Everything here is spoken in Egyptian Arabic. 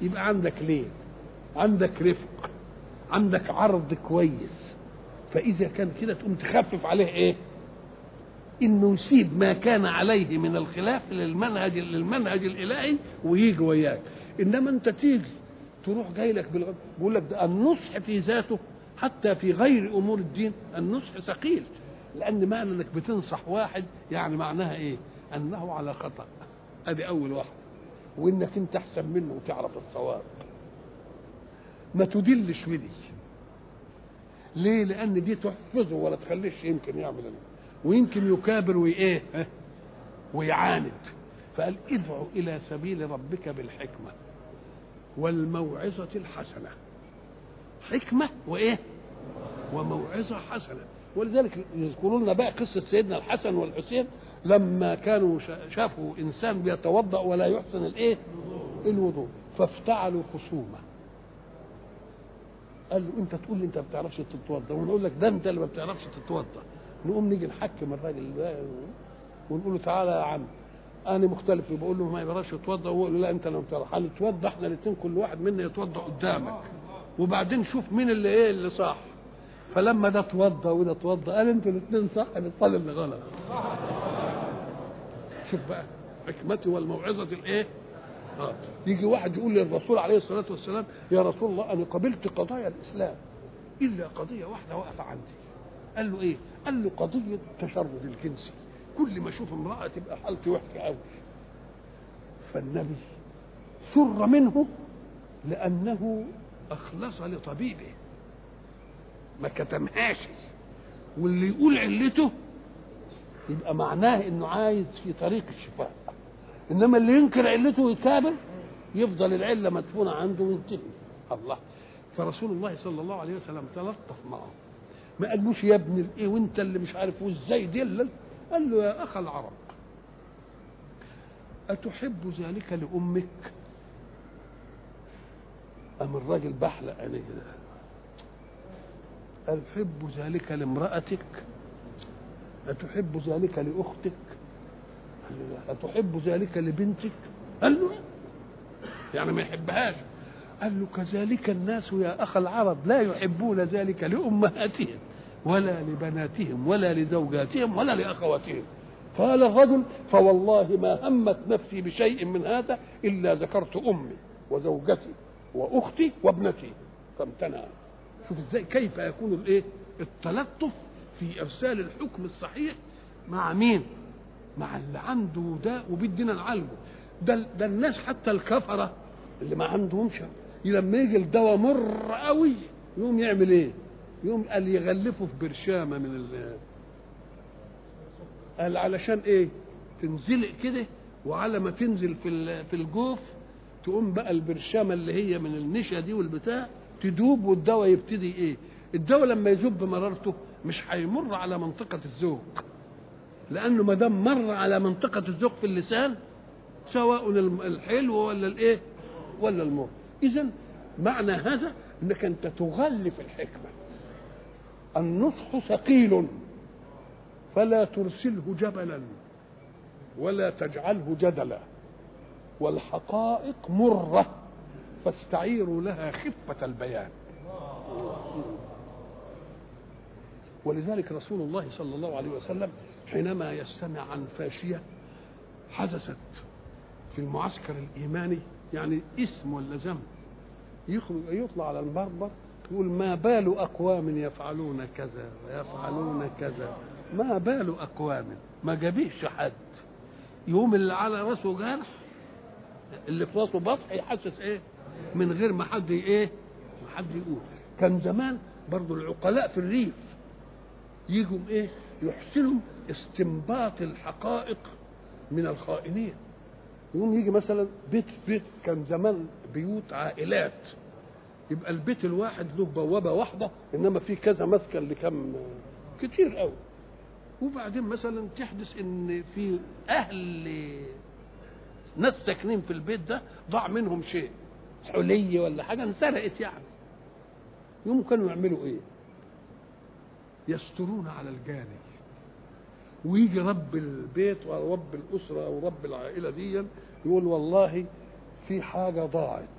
يبقى عندك ليه عندك رفق عندك عرض كويس فاذا كان كده تقوم تخفف عليه ايه انه يسيب ما كان عليه من الخلاف للمنهج للمنهج الالهي ويجي وياك انما انت تيجي تروح جاي لك بالغ... بيقول لك ده النصح في ذاته حتى في غير امور الدين النصح ثقيل لان معنى انك بتنصح واحد يعني معناها ايه انه على خطا ادي اول واحده وانك انت احسن منه وتعرف الصواب ما تدلش بدي ليه لان دي تحفظه ولا تخليش يمكن يعمل ايه ويمكن يكابر وايه ها؟ ويعاند فقال ادعو الى سبيل ربك بالحكمه والموعظه الحسنه حكمه وايه وموعظه حسنه ولذلك يذكروا لنا بقى قصه سيدنا الحسن والحسين لما كانوا شافوا انسان بيتوضا ولا يحسن الايه الوضوء فافتعلوا خصومه قال له انت تقول لي انت ما بتعرفش تتوضا ونقول لك ده انت اللي ما بتعرفش تتوضا نقوم نيجي نحكم الراجل ده ونقول له تعالى يا عم انا مختلف بقول له ما يقدرش يتوضا وهو يقول له لا انت لو بتعرف هنتوضا احنا الاثنين كل واحد منا يتوضا قدامك وبعدين شوف مين اللي ايه اللي صح فلما ده اتوضا وده اتوضا قال انتوا الاثنين صح بتصلي اللي غلط شوف بقى حكمتي والموعظه الايه آه. يجي واحد يقول للرسول عليه الصلاه والسلام يا رسول الله انا قبلت قضايا الاسلام الا قضيه واحده واقفه عندي قال له ايه؟ قال له قضيه التشرد الجنسي كل ما اشوف امراه تبقى حالتي وحشه قوي فالنبي سر منه لانه اخلص لطبيبه ما كتمهاش واللي يقول علته يبقى معناه انه عايز في طريق الشفاء انما اللي ينكر علته ويكابر يفضل العله مدفونه عنده وينتهي الله فرسول الله صلى الله عليه وسلم تلطف معه ما قالوش يا ابن الايه وانت اللي مش عارف وازاي دلل قال له يا اخ العرب اتحب ذلك لامك ام الراجل بحلق عينيه كده قال حب ذلك لامرأتك أتحب ذلك لأختك قال له لا أتحب ذلك لبنتك قال له لا يعني ما يحبهاش قال له كذلك الناس يا أخ العرب لا يحبون ذلك لأمهاتهم ولا لبناتهم ولا لزوجاتهم ولا لأخواتهم قال الرجل فوالله ما همت نفسي بشيء من هذا إلا ذكرت أمي وزوجتي وأختي وابنتي فامتنع شوف ازاي كيف يكون الايه التلطف في ارسال الحكم الصحيح مع مين مع اللي عنده داء وبيدينا نعالجه ده ده الناس حتى الكفره اللي ما عندهمش لما يجي الدواء مر قوي يقوم يعمل ايه يقوم قال يغلفه في برشامه من ال قال علشان ايه تنزلق كده وعلى ما تنزل في في الجوف تقوم بقى البرشامه اللي هي من النشا دي والبتاع تدوب والدواء يبتدي ايه الدواء لما يذوب مرارته مش هيمر على منطقة الذوق لأنه ما دام مر على منطقة الذوق في اللسان سواء الحلو ولا الايه ولا المر إذا معنى هذا أنك أنت تغلف الحكمة النصح ثقيل فلا ترسله جبلا ولا تجعله جدلا والحقائق مره فاستعيروا لها خفة البيان ولذلك رسول الله صلى الله عليه وسلم حينما يستمع عن فاشية حدثت في المعسكر الإيماني يعني اسم ولا ذنب يخرج يطلع على المربر يقول ما بال أقوام يفعلون كذا ويفعلون كذا ما بال أقوام ما جابيش حد يوم اللي على راسه جرح اللي في راسه بطح يحسس ايه من غير ما حد ايه ما حد يقول كان زمان برضو العقلاء في الريف يجوا ايه يحسنوا استنباط الحقائق من الخائنين يقوم يجي مثلا بيت بيت كان زمان بيوت عائلات يبقى البيت الواحد له بوابه واحده انما في كذا مسكن لكم كتير قوي وبعدين مثلا تحدث ان في اهل ناس ساكنين في البيت ده ضاع منهم شيء حلي ولا حاجه انسرقت يعني يوم كانوا يعملوا ايه يسترون على الجاني ويجي رب البيت او رب الاسره او رب العائله دي يقول والله في حاجه ضاعت